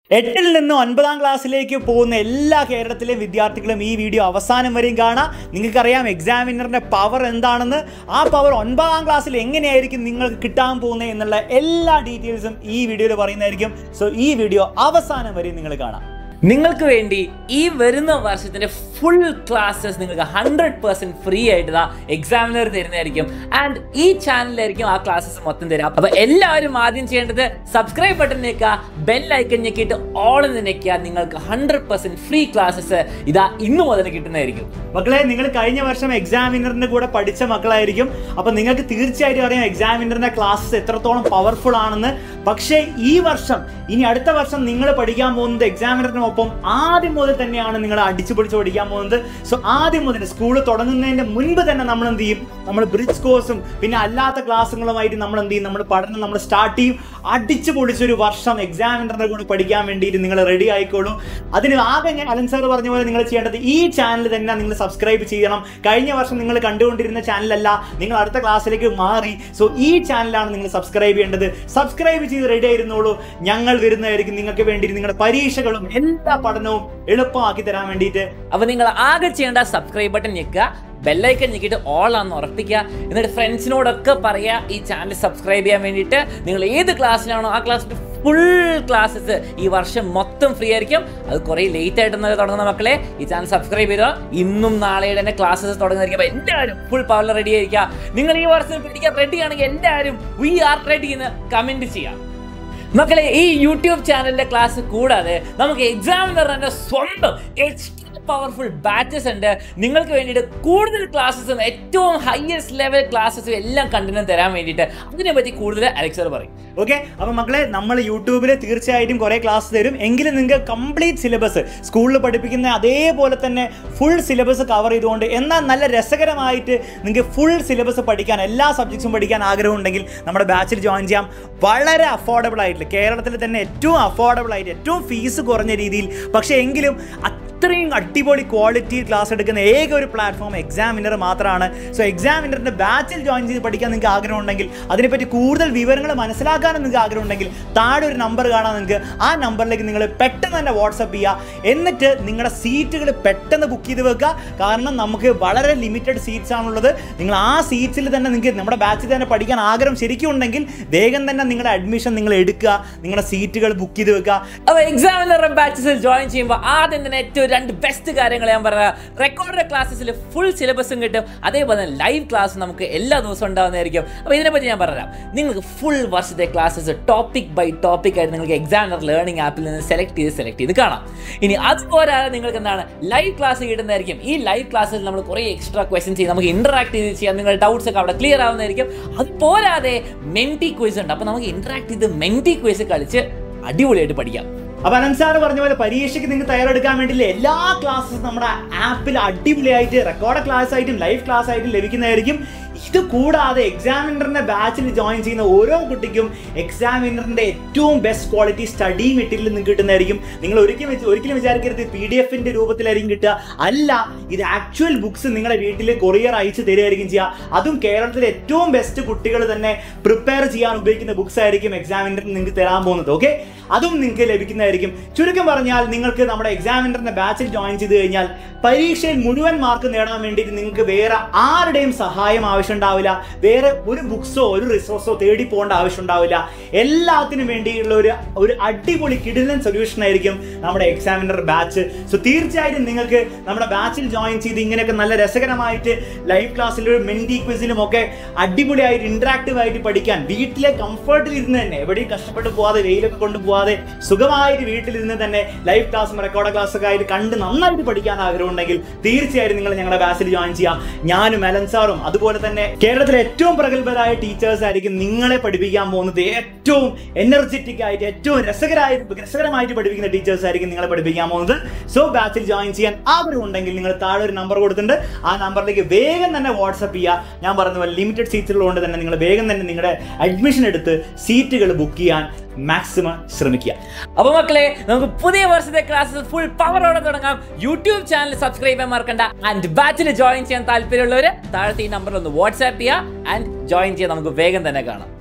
എട്ടിൽ നിന്ന് ഒൻപതാം ക്ലാസ്സിലേക്ക് പോകുന്ന എല്ലാ കേരളത്തിലെയും വിദ്യാർത്ഥികളും ഈ വീഡിയോ അവസാനം വരെയും കാണാം നിങ്ങൾക്കറിയാം എക്സാമിനറിൻ്റെ പവർ എന്താണെന്ന് ആ പവർ ഒൻപതാം ക്ലാസ്സിൽ എങ്ങനെയായിരിക്കും നിങ്ങൾക്ക് കിട്ടാൻ പോകുന്നത് എന്നുള്ള എല്ലാ ഡീറ്റെയിൽസും ഈ വീഡിയോയിൽ പറയുന്നതായിരിക്കും സോ ഈ വീഡിയോ അവസാനം വരെയും നിങ്ങൾ കാണാം നിങ്ങൾക്ക് വേണ്ടി ഈ വരുന്ന വർഷത്തിന്റെ ഫുൾ ക്ലാസ്സസ് നിങ്ങൾക്ക് ഹൺഡ്രഡ് പെർസെന്റ് ഫ്രീ ആയിട്ട് ഇതാ എക്സാമിനർ തരുന്നതായിരിക്കും ആൻഡ് ഈ ചാനലിലായിരിക്കും ആ ക്ലാസ്സസ് മൊത്തം തരാം അപ്പൊ എല്ലാവരും ആദ്യം ചെയ്യേണ്ടത് സബ്സ്ക്രൈബ് ബട്ടൺ ഞെക്കുക ബെൽ ഐക്കൺ ഞെക്കിയിട്ട് ഓൾ എന്ന് ഞെക്കുക നിങ്ങൾക്ക് ഹൺഡ്രഡ് പെർസെന്റ് ഫ്രീ ക്ലാസ്സസ് ഇതാ ഇന്നു മുതൽ കിട്ടുന്നതായിരിക്കും മക്കളെ നിങ്ങൾ കഴിഞ്ഞ വർഷം എക്സാമിനറിന്റെ കൂടെ പഠിച്ച മക്കളായിരിക്കും അപ്പൊ നിങ്ങൾക്ക് തീർച്ചയായിട്ടും അറിയാം എക്സാമിനറിന്റെ ക്ലാസ്സസ് എത്രത്തോളം പവർഫുൾ ആണെന്ന് പക്ഷേ ഈ വർഷം ഇനി അടുത്ത വർഷം നിങ്ങൾ പഠിക്കാൻ പോകുന്നത് എക്സാമിനറിനൊപ്പം ആദ്യം മുതൽ തന്നെയാണ് നിങ്ങൾ അടിച്ചു പൊളിച്ച് പഠിക്കാൻ പോകുന്നത് സോ ആദ്യം മുതൽ സ്കൂൾ തുടങ്ങുന്നതിന്റെ മുൻപ് തന്നെ നമ്മൾ എന്ത് ചെയ്യും നമ്മൾ ബ്രിഡ്ജ് കോഴ്സും പിന്നെ അല്ലാത്ത ക്ലാസ്സുകളുമായിട്ട് നമ്മൾ എന്ത് ചെയ്യും നമ്മൾ പഠനം നമ്മൾ സ്റ്റാർട്ട് ചെയ്യും അടിച്ചു പൊളിച്ചൊരു വർഷം എക്സാമിനറിന്റെ കൂടെ പഠിക്കാൻ വേണ്ടിയിട്ട് നിങ്ങൾ റെഡി ആയിക്കോളൂ അതിന് ആകെ ഞാൻ അലൻ സാർ പറഞ്ഞ പോലെ നിങ്ങൾ ചെയ്യേണ്ടത് ഈ ചാനൽ തന്നെ നിങ്ങൾ സബ്സ്ക്രൈബ് ചെയ്യണം കഴിഞ്ഞ വർഷം നിങ്ങൾ കണ്ടുകൊണ്ടിരുന്ന ചാനലല്ല നിങ്ങൾ അടുത്ത ക്ലാസ്സിലേക്ക് മാറി സോ ഈ ചാനലാണ് നിങ്ങൾ സബ്സ്ക്രൈബ് ചെയ്യേണ്ടത് സബ്സ്ക്രൈബ് ചെയ്ത് റെഡി ആയിരുന്നോളൂ ഞങ്ങൾ വരുന്നതായിരിക്കും നിങ്ങൾക്ക് വേണ്ടി നിങ്ങളുടെ പരീക്ഷകളും എല്ലാ പഠനവും എളുപ്പമാക്കി തരാൻ വേണ്ടിയിട്ട് അപ്പൊ നിങ്ങൾ ആകെ ചെയ്യേണ്ട സബ്സ്ക്രൈബ് ബട്ടൺ ഞെക്കുക ബെല്ലൈക്കൻ ഞെക്കിയിട്ട് ഓൾ ആണെന്ന് ഉറപ്പിക്കുക എന്നിട്ട് ഫ്രണ്ട്സിനോടൊക്കെ പറയുക ഈ ചാനൽ സബ്സ്ക്രൈബ് ചെയ്യാൻ വേണ്ടിയിട്ട് നിങ്ങൾ ഏത് ക്ലാസ്സിലാണോ ആ ക്ലാസ്സിൽ ഫുൾ ക്ലാസ്സസ് ഈ വർഷം മൊത്തം ഫ്രീ ആയിരിക്കും അത് കുറേ ലേറ്റ് ആയിട്ടൊന്നും തുടങ്ങുന്ന മക്കളെ ഈ ചാനൽ സബ്സ്ക്രൈബ് ചെയ്തോ ഇന്നും നാളെയുടെ തന്നെ ക്ലാസ്സസ് തുടങ്ങുന്നതായിരിക്കും അപ്പോൾ എല്ലാവരും ഫുൾ പവറിൽ റെഡി ആയിരിക്കുക നിങ്ങൾ ഈ വർഷം പിടിക്കാൻ റെഡി ആണെങ്കിൽ എല്ലാവരും വി ആർ റെഡി എന്ന് കമൻറ്റ് ചെയ്യാം മക്കളെ ഈ യൂട്യൂബ് ചാനലിന്റെ ക്ലാസ് കൂടാതെ നമുക്ക് എക്സാമിനർ തന്നെ സ്വന്തം എക്സ്ട്രാ പവർഫുൾ ബാച്ചസ് ഉണ്ട് നിങ്ങൾക്ക് വേണ്ടിയിട്ട് കൂടുതൽ ക്ലാസ്സസും ഏറ്റവും ഹയസ്റ്റ് ലെവൽ ക്ലാസ്സസും എല്ലാം കണ്ടിന്യൂ തരാൻ വേണ്ടിയിട്ട് അതിനെപ്പറ്റി കൂടുതൽ അലക്സർ പറയും ഓക്കെ അപ്പൊ മക്കളെ നമ്മൾ യൂട്യൂബിൽ തീർച്ചയായിട്ടും കുറെ ക്ലാസ് തരും എങ്കിലും നിങ്ങൾക്ക് കംപ്ലീറ്റ് സിലബസ് സ്കൂളിൽ പഠിപ്പിക്കുന്ന അതേപോലെ തന്നെ ഫുൾ സിലബസ് കവർ ചെയ്തുകൊണ്ട് എന്നാൽ നല്ല രസകരമായിട്ട് നിങ്ങൾക്ക് ഫുൾ സിലബസ് പഠിക്കാൻ എല്ലാ സബ്ജക്ട്സും പഠിക്കാൻ ആഗ്രഹം ഉണ്ടെങ്കിൽ നമ്മുടെ ബാച്ചിൽ ജോയിൻ ചെയ്യാം വളരെ അഫോർഡബിൾ ആയിട്ട് കേരളത്തിൽ തന്നെ ഏറ്റവും അഫോർഡബിൾ ആയിട്ട് ഏറ്റവും ഫീസ് കുറഞ്ഞ രീതിയിൽ പക്ഷേ എങ്കിലും അത്രയും അടിപൊളി ക്വാളിറ്റി ക്ലാസ് എടുക്കുന്ന ഏക ഒരു പ്ലാറ്റ്ഫോം എക്സാമിനർ മാത്രമാണ് സോ എക്സാമിനറിന്റെ ബാച്ചിൽ ജോയിൻ ചെയ്ത് പഠിക്കാൻ നിങ്ങൾക്ക് ആഗ്രഹം ഉണ്ടെങ്കിൽ അതിനെപ്പറ്റി കൂടുതൽ വിവരങ്ങൾ മനസ്സിലാക്കാനും നിങ്ങൾക്ക് ആഗ്രഹം ഉണ്ടെങ്കിൽ താഴെ ഒരു നമ്പർ കാണാൻ നിങ്ങൾക്ക് ആ നമ്പറിലേക്ക് നിങ്ങൾ പെട്ടെന്ന് തന്നെ വാട്സപ്പ് ചെയ്യുക എന്നിട്ട് നിങ്ങളുടെ സീറ്റുകൾ പെട്ടെന്ന് ബുക്ക് ചെയ്ത് വെക്കുക കാരണം നമുക്ക് വളരെ ലിമിറ്റഡ് സീറ്റ്സ് ആണുള്ളത് നിങ്ങൾ ആ സീറ്റ്സിൽ തന്നെ നിങ്ങൾക്ക് നമ്മുടെ ബാച്ചിൽ തന്നെ പഠിക്കാൻ ആഗ്രഹം ശരിക്കും ഉണ്ടെങ്കിൽ വേഗം തന്നെ നിങ്ങളുടെ അഡ്മിഷൻ നിങ്ങൾ എടുക്കുക നിങ്ങളുടെ സീറ്റുകൾ ബുക്ക് ചെയ്ത് വെക്കുക അപ്പോൾ എക്സാമിനർ ബാച്ചസിൽ ജോയിൻ ചെയ്യുമ്പോൾ ആദ്യം തന്നെ ഏറ്റവും രണ്ട് ബെസ്റ്റ് കാര്യങ്ങൾ ഞാൻ പറഞ്ഞ റെക്കോർഡ് ക്ലാസ്സസിൽ ഫുൾ സിലബസും കിട്ടും അതേപോലെ തന്നെ ലൈവ് ക്ലാസ് നമുക്ക് എല്ലാ ദിവസവും ഉണ്ടാകുന്നതായിരിക്കും അപ്പോൾ ഇതിനെപ്പറ്റി ഞാൻ പറയാം നിങ്ങൾക്ക് ഫുൾ വർഷത്തെ ക്ലാസ്സസ് ടോപ്പിക് ബൈ ടോപ്പിക് ആയിട്ട് നിങ്ങൾക്ക് എക്സാമിനർ ലേണിംഗ് ആപ്പിൽ നിന്ന് സെലക്ട് ചെയ്ത് സെലക്ട് ചെയ്ത് കാണാം ഇനി അതുപോരാതെ നിങ്ങൾക്ക് എന്താണ് ലൈവ് ക്ലാസ് കിട്ടുന്നതായിരിക്കും ഈ ലൈവ് ക്ലാസ്സിൽ നമ്മൾ കുറേ എക്സ്ട്രാ ക്വസ്റ്റ്യൻസ് ചെയ്ത് നമുക്ക് ഇന്ററാക്ട് ചെയ്ത് ചെയ്യാം നിങ്ങളുടെ ഡൗട്ട്സ് ഒക്കെ അവിടെ ക്ലിയർ ആവുന്നതായിരിക്കും അത് പോരാതെ മെൻറ്റി ക്വിസ് ഉണ്ട് അപ്പോൾ നമുക്ക് ഇന്ററാക്ട് ചെയ്ത് മെൻറ്റി ക്വിസ് കളിച്ച് അടിപൊളിയായിട്ട് പഠിക്കാം അപ്പൊ അനൻസാർ പറഞ്ഞ പോലെ പരീക്ഷയ്ക്ക് നിങ്ങൾക്ക് തയ്യാറെടുക്കാൻ വേണ്ടിയില്ല എല്ലാ ക്ലാസ്സസും നമ്മുടെ ആപ്പിൽ അടിപൊളിയായിട്ട് റെക്കോർഡ് ക്ലാസ് ആയിട്ടും ലൈവ് ക്ലാസ് ആയിട്ടും ലഭിക്കുന്നതായിരിക്കും ഇത് കൂടാതെ എക്സാമിനറിന്റെ ബാച്ചിൽ ജോയിൻ ചെയ്യുന്ന ഓരോ കുട്ടിക്കും എക്സാമിനറിന്റെ ഏറ്റവും ബെസ്റ്റ് ക്വാളിറ്റി സ്റ്റഡി മെറ്റീരിയൽ നിങ്ങൾക്ക് കിട്ടുന്നതായിരിക്കും നിങ്ങൾ ഒരിക്കലും വിച- ഒരിക്കലും വിചാരിക്കരുത് പി ഡി എഫിന്റെ രൂപത്തിലായിരിക്കും കിട്ടുക അല്ല ഇത് ആക്ച്വൽ ബുക്സ് നിങ്ങളുടെ വീട്ടിൽ കൊറിയർ അയച്ച് തരികയായിരിക്കും ചെയ്യുക അതും കേരളത്തിലെ ഏറ്റവും ബെസ്റ്റ് കുട്ടികൾ തന്നെ പ്രിപ്പയർ ചെയ്യാൻ ഉപയോഗിക്കുന്ന ബുക്സ് ആയിരിക്കും എക്സാമിനറിന് നിങ്ങൾക്ക് തരാൻ പോകുന്നത് ഓക്കെ അതും നിങ്ങൾക്ക് ലഭിക്കുന്നതായിരിക്കും ചുരുക്കം പറഞ്ഞാൽ നിങ്ങൾക്ക് നമ്മുടെ എക്സാമിനറിന്റെ ബാച്ചിൽ ജോയിൻ ചെയ്ത് കഴിഞ്ഞാൽ പരീക്ഷയിൽ മുഴുവൻ മാർക്ക് നേടാൻ വേണ്ടിയിട്ട് നിങ്ങൾക്ക് വേറെ ആരുടെയും സഹായം ആവശ്യമുണ്ടാവില്ല വേറെ ഒരു ബുക്സോ ഒരു റിസോഴ്സോ തേടി പോകേണ്ട ആവശ്യം ഉണ്ടാവില്ല എല്ലാത്തിനും വേണ്ടിയുള്ള ഒരു ഒരു അടിപൊളി കിടിലൻ സൊല്യൂഷൻ ആയിരിക്കും നമ്മുടെ എക്സാമിനർ ബാച്ച് സോ തീർച്ചയായിട്ടും നിങ്ങൾക്ക് നമ്മുടെ ബാച്ചിൽ ജോയിൻ ചെയ്ത് ഇങ്ങനെയൊക്കെ നല്ല രസകരമായിട്ട് ലൈവ് ക്ലാസ്സിലും മെൻറ്റി ക്വിസിലും ഒക്കെ അടിപൊളിയായിട്ട് ഇന്ററാക്റ്റീവ് ആയിട്ട് പഠിക്കാൻ വീട്ടിലെ കംഫർട്ടിൽ ഇരുന്ന് തന്നെ എവിടെയും കഷ്ടപ്പെട്ട് പോവാതെ വെയിലൊക്കെ കൊണ്ട് പോവാതെ സുഖമായിട്ട് വീട്ടിലിരുന്ന് തന്നെ ലൈവ് ക്ലാസ്സും റെക്കോർഡ് ക്ലാസ് ഒക്കെ ആയിട്ട് കണ്ട് നന്നായിട്ട് പഠിക്കാൻ ആഗ്രഹം ഉണ്ടെങ്കിൽ തീർച്ചയായിട്ടും നിങ്ങൾ ഞങ്ങളുടെ ബാച്ചിൽ ജോയിൻ ചെയ്യാം ഞാനും അലൻ സാറും അതുപോലെ തന്നെ കേരളത്തിലെ ഏറ്റവും പ്രഗത്ഭരായ ടീച്ചേഴ്സ് ആയിരിക്കും നിങ്ങളെ പഠിപ്പിക്കാൻ പോകുന്നത് ഏറ്റവും എനർജറ്റിക് ആയിട്ട് ഏറ്റവും രസകരമായി രസകരമായിട്ട് പഠിപ്പിക്കുന്ന ടീച്ചേഴ്സ് ആയിരിക്കും നിങ്ങളെ പഠിപ്പിക്കാൻ പോകുന്നത് സോ ബാച്ചിൽ ജോയിൻ ചെയ്യാൻ ആഗ്രഹം ഉണ്ടെങ്കിൽ നിങ്ങൾ താഴെ ഒരു നമ്പർ കൊടുത്തിട്ടുണ്ട് ആ നമ്പറിലേക്ക് വേഗം തന്നെ വാട്സപ്പ് ചെയ്യുക ഞാൻ പറഞ്ഞ പോലെ ലിമിറ്റഡ് സീറ്റുകൾ ഉള്ളതുകൊണ്ട് തന്നെ നിങ്ങൾ വേഗം തന്നെ നിങ്ങളുടെ അഡ്മിഷൻ എടുത്ത് സീറ്റുകൾ ബുക്ക് ചെയ്യാൻ മാക്സിമം ശ്രമിക്കുക അപ്പൊ മക്കളെ നമുക്ക് പുതിയ വർഷത്തെ ക്ലാസ്സസ് ഫുൾ പവറോടെ തുടങ്ങാം യൂട്യൂബ് ചാനൽ സബ്സ്ക്രൈബ് ചെയ്യാൻ മറക്കണ്ട ആൻഡ് ബാച്ചിൽ ജോയിൻ ചെയ്യാൻ താല്പര്യമുള്ളവർ താഴത്തെ ഈ നമ്പറിൽ ഒന്ന് വാട്സാപ്പ് ചെയ്യുക ആൻഡ് ജോയിൻ ചെയ്യാൻ നമുക്ക് വേഗം തന്നെ കാണാം